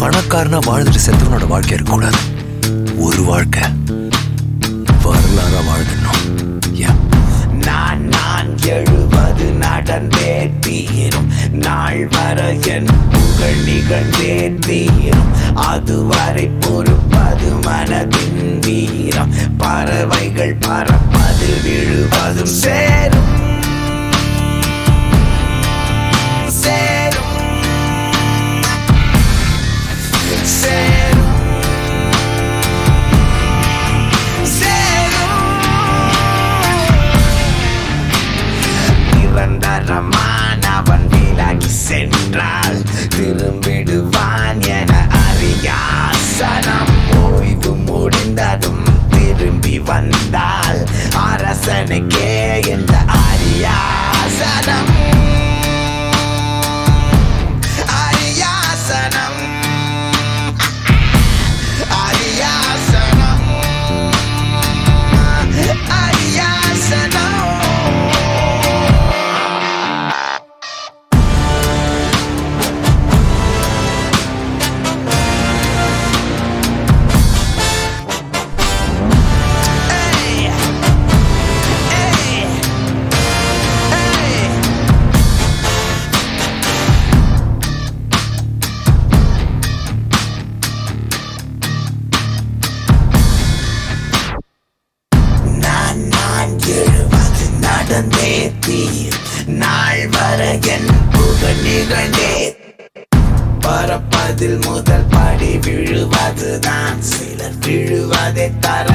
பணக்காரனா வாழ்ந்துட்டு செத்தவனோட வாழ்க்கை இருக்கக்கூடாது ஒரு வாழ்க்கை வரலாறா வாழ்ந்துடணும் Yeah. நான் நான் எழுவது நடந்தே தீரும் நாள் வர என் புகழ் நிகழ்ந்தே தீரும் அதுவரை பொறுப்பது மனதின் வீரம் பறவைகள் பறப்பது விழுவதும் சேரும் சேரும் சேரும் நிரந்தரமான அவன் விலகி சென்றால் திரும்பிடுவான் என அறியாசனம் ஓய்வு முடிந்ததும் திரும்பி வந்தால் அரசனுக்கே இந்த அரியாசனம் அரியாசனம் அரியாசனம் அரியாசனம் Hey! Hey! Hey! நான் நான் எழுவது நடந்தே தீர் நாள் வர என் புகழ் நிகழ்ந்தே பறப்பதில் முதல் படி விழுவதுதான் சிலர் விழுவதை தர